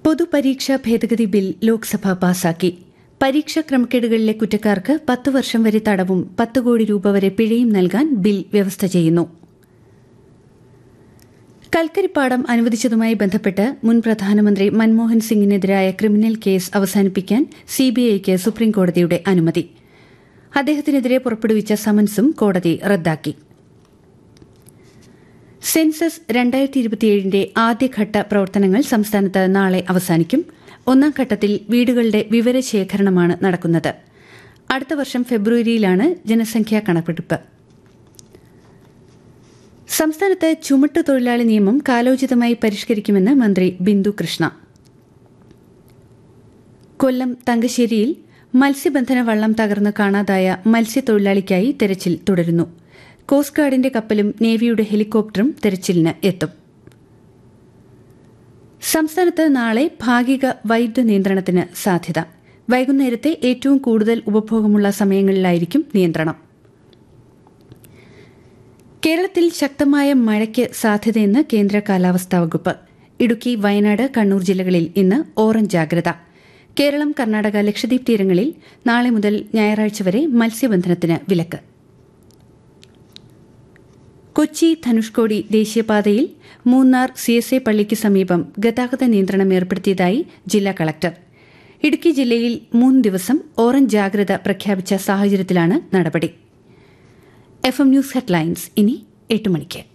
പൊതുപരീക്ഷാ ഭേദഗതി ബിൽ ലോക്സഭ പാസാക്കി പരീക്ഷാ ക്രമക്കേടുകളിലെ കുറ്റക്കാർക്ക് പത്ത് വർഷം വരെ തടവും പത്ത് കോടി രൂപ വരെ പിഴയും നൽകാൻ ബിൽ വ്യവസ്ഥ ചെയ്യുന്നു കൽക്കരിപ്പാടം അനുവദിച്ചതുമായി ബന്ധപ്പെട്ട് മുൻ പ്രധാനമന്ത്രി മൻമോഹൻ സിംഗിനെതിരായ ക്രിമിനൽ കേസ് അവസാനിപ്പിക്കാൻ സിബിഐക്ക് സുപ്രീംകോടതിയുടെ അനുമതി അദ്ദേഹത്തിനെതിരെ പുറപ്പെടുവിച്ച സമൻസും കോടതി റദ്ദാക്കി സെൻസസ് രണ്ടായിരത്തി ഇരുപത്തിയേഴിന്റെ ആദ്യഘട്ട പ്രവർത്തനങ്ങൾ സംസ്ഥാനത്ത് നാളെ അവസാനിക്കും ഒന്നാം ഘട്ടത്തിൽ വീടുകളുടെ വിവരശേഖരണമാണ് നടക്കുന്നത് അടുത്ത വർഷം ഫെബ്രുവരിയിലാണ് ജനസംഖ്യാ കണക്കെടുപ്പ് സംസ്ഥാനത്ത് ചുമട്ട് തൊഴിലാളി നിയമം കാലോചിതമായി പരിഷ്കരിക്കുമെന്ന് മന്ത്രി ബിന്ദു കൃഷ്ണ കൊല്ലം തങ്കശ്ശേരിയിൽ മത്സ്യബന്ധന വള്ളം തകർന്ന് കാണാതായ മത്സ്യത്തൊഴിലാളിക്കായി തെരച്ചിൽ തുടരുന്നു കോസ്റ്റ് ഗാർഡിന്റെ കപ്പലും നേവിയുടെ ഹെലികോപ്റ്ററും തെരച്ചിലിന് എത്തും സംസ്ഥാനത്ത് നാളെ ഭാഗിക വൈദ്യുത നിയന്ത്രണത്തിന് സാധ്യത വൈകുന്നേരത്തെ ഏറ്റവും കൂടുതൽ ഉപഭോഗമുള്ള സമയങ്ങളിലായിരിക്കും നിയന്ത്രണം കേരളത്തിൽ ശക്തമായ മഴയ്ക്ക് സാധ്യതയെന്ന് കേന്ദ്ര കാലാവസ്ഥാ വകുപ്പ് ഇടുക്കി വയനാട് കണ്ണൂർ ജില്ലകളിൽ ഇന്ന് ഓറഞ്ച് ജാഗ്രത കേരളം കർണാടക ലക്ഷദ്വീപ് തീരങ്ങളിൽ നാളെ മുതൽ ഞായറാഴ്ച വരെ മത്സ്യബന്ധനത്തിന് വിലക്ക് കൊച്ചി ധനുഷ്കോടി ദേശീയപാതയിൽ മൂന്നാർ സി എസ് എ പള്ളിക്ക് സമീപം ഗതാഗത നിയന്ത്രണം ഏർപ്പെടുത്തിയതായി ജില്ലാ കളക്ടർ ഇടുക്കി ജില്ലയിൽ മൂന്ന് ദിവസം ഓറഞ്ച് ജാഗ്രത പ്രഖ്യാപിച്ച സാഹചര്യത്തിലാണ് നടപടി എഫ് എം ന്യൂസ് ഹെഡ്ലൈൻസ് ഇനി എട്ട് മണിക്ക്